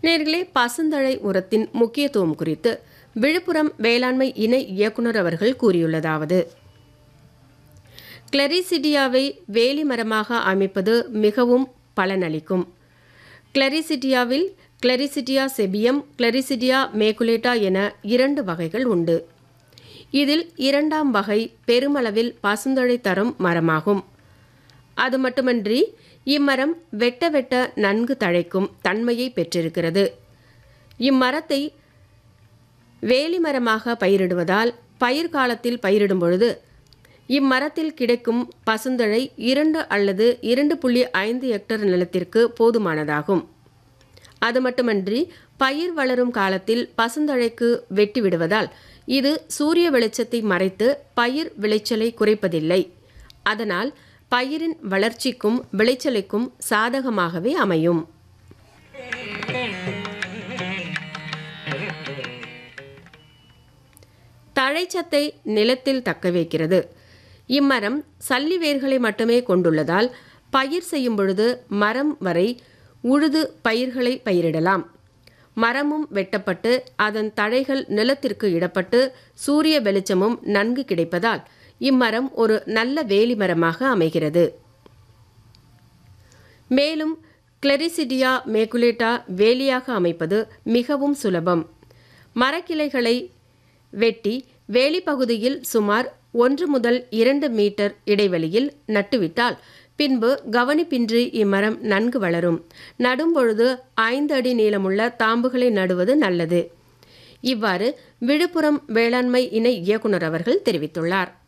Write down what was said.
நேர்களே பசுந்தழை உரத்தின் முக்கியத்துவம் குறித்து விழுப்புரம் வேளாண்மை இணை இயக்குனர் அவர்கள் கூறியுள்ளதாவது கிளரிசிடியாவை வேலி மரமாக அமைப்பது மிகவும் பலனளிக்கும் கிளரிசிடியாவில் கிளரிசிடியா செபியம் கிளரிசிடியா மேகுலேட்டா என இரண்டு வகைகள் உண்டு இதில் இரண்டாம் வகை பெருமளவில் பசுந்தழை தரும் மரமாகும் அது மட்டுமன்றி இம்மரம் வெட்ட வெட்ட நன்கு தழைக்கும் தன்மையை பெற்றிருக்கிறது இம்மரத்தை வேலி மரமாக பயிரிடுவதால் பயிர் காலத்தில் பயிரிடும் பொழுது இம்மரத்தில் கிடைக்கும் பசுந்தழை இரண்டு அல்லது இரண்டு புள்ளி ஐந்து ஹெக்டர் நிலத்திற்கு போதுமானதாகும் அது மட்டுமன்றி பயிர் வளரும் காலத்தில் பசுந்தழைக்கு வெட்டி விடுவதால் இது சூரிய வெளிச்சத்தை மறைத்து பயிர் விளைச்சலை குறைப்பதில்லை அதனால் பயிரின் வளர்ச்சிக்கும் விளைச்சலுக்கும் சாதகமாகவே அமையும் தழைச்சத்தை நிலத்தில் தக்க வைக்கிறது இம்மரம் சல்லி வேர்களை மட்டுமே கொண்டுள்ளதால் பயிர் செய்யும் பொழுது மரம் வரை உழுது பயிர்களை பயிரிடலாம் மரமும் வெட்டப்பட்டு அதன் தழைகள் நிலத்திற்கு இடப்பட்டு சூரிய வெளிச்சமும் நன்கு கிடைப்பதால் இம்மரம் ஒரு நல்ல வேலி மரமாக அமைகிறது மேலும் கிளரிசிடியா மேகுலேட்டா வேலியாக அமைப்பது மிகவும் சுலபம் மரக்கிளைகளை வெட்டி வேலிப்பகுதியில் சுமார் ஒன்று முதல் இரண்டு மீட்டர் இடைவெளியில் நட்டுவிட்டால் பின்பு கவனிப்பின்றி இம்மரம் நன்கு வளரும் நடும்பொழுது ஐந்து அடி நீளமுள்ள தாம்புகளை நடுவது நல்லது இவ்வாறு விழுப்புரம் வேளாண்மை இணை இயக்குனர் அவர்கள் தெரிவித்துள்ளார்